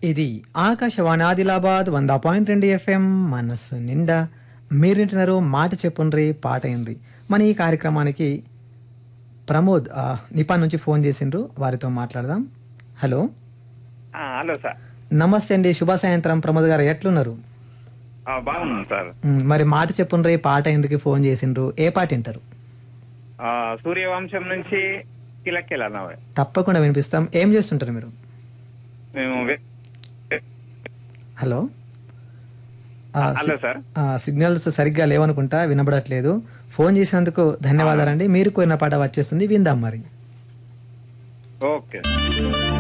ఇది ఆకాశవాణి ఆదిలాబాద్ వంద పాయింట్ రెండు ఎఫ్ఎం మనస్సు నిండా మీరింటున్నారు మాట చెప్పుండ్రి పాట ఏండ్రి మన ఈ కార్యక్రమానికి ప్రమోద్ ఆ, నిపాన్ నుంచి ఫోన్ చేసిండ్రు వారితో మాట్లాడదాం హలో ఆ, హలో సార్ నమస్తే అండి శుభ సాయంత్రం ప్రమోద్ గారు ఎట్లున్నారు ఆ, బాగున్నాను సార్ మ్, మరి మాట చెప్పుండ్రి పాట ఎందుకు ఫోన్ చేసిండ్రు ఏ పాట వింటారు ఆ, సూర్యవంశం నుంచి కిలక్కెళ్ళ తప్పకుండా వినిపిస్తాం ఏం చేస్తుంటారు మీరు మేము వె- హలో ఆ, హలో సార్ ఆ, సిగ్నల్స్ సరిగ్గా లేవనుకుంటా వినబడట్లేదు ఫోన్ చేసినందుకు ధన్యవాదాలండి మీరు కోరిన పాట వచ్చేస్తుంది విందాం మరి ఓకే